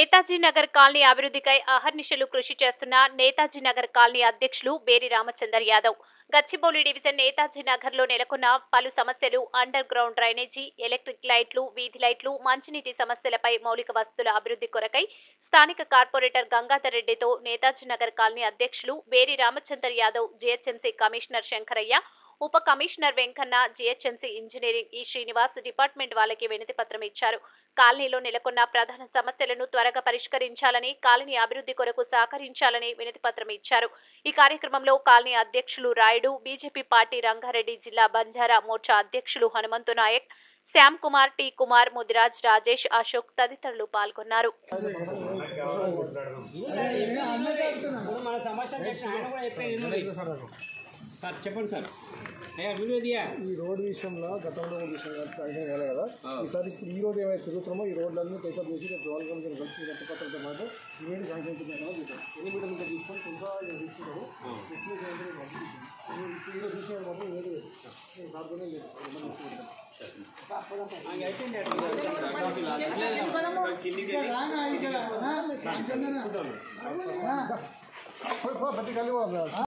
Netaji Nagar colony అభివృద్ధికై అహర్నిశలు కృషి చేస్తున్న నేతాజీ నగర్ కాలనీ అధ్యక్షులు బేరి రామచందర్ యాదవ్ గచ్చిబౌలి డివిజన్ నేతాజీ నగర్ లో నెలకొన్న పలు సమస్యలు అండర్ గ్రౌండ్ డ్రైనేజీ ఎలక్ట్రిక్ లైట్లు వీధి లైట్లు మంచినీటి సమస్యలపై మౌలిక వస్తువుల అభివృద్ధి కొరకై స్థానిక కార్పొరేటర్ గంగాధర్ రెడ్డితో నేతాజీ నగర్ కాలనీ అధ్యక్షులు బేరి రామచందర్ యాదవ్ జీహెచ్ఎంసీ కమిషనర్ శంకరయ్య ఉప కమిషనర్ వెంకన్న జీహెచ్ఎంసీ ఇంజనీరింగ్ ఈ శ్రీనివాస్ డిపార్ట్మెంట్ వాళ్ళకి వినతి పత్రం ఇచ్చారు కాలనీలో నెలకొన్న ప్రధాన సమస్యలను త్వరగా పరిష్కరించాలని కాలనీ అభివృద్ధి కొరకు సహకరించాలని వినతి పత్రం ఇచ్చారు ఈ కార్యక్రమంలో కాలనీ అధ్యక్షులు రాయుడు బీజేపీ పార్టీ రంగారెడ్డి జిల్లా బంజారా మోర్చా అధ్యక్షులు హనుమంతు నాయక్ శ్యామ్ కుమార్ టి కుమార్ ముదిరాజ్ రాజేష్ అశోక్ తదితరులు పాల్గొన్నారు ఇప్పుడు మన సమస్య చెప్పిన ఆయన కూడా చెప్పేది సార్ చెప్పండి సార్ అయ్యా వీడియో దియా ఈ రోడ్డు విషయంలో గతంలో ఒక విషయం కలిసి సాంక్షన్ కాలే కదా ఈసారి ఇప్పుడు ఈ రోడ్ ఏమైతే తిరుగుతున్నామో ఈ రోడ్లన్నీ టేకప్ చేసి రేపు జోల్ కమిషన్ కలిసి గత పత్రంతో పాటు ఇమీడియట్ శాంక్షన్ చేద్దాం చూద్దాం ఎన్ని మీటర్ ఇంకా తీసుకొని కొంత తీసుకుంటారు ఈరోజు విషయం మాత్రం ఏది సాధ్యమే లేదు మనం తీసుకుంటాం. పోయి పో, పట్టి కలిగి పో.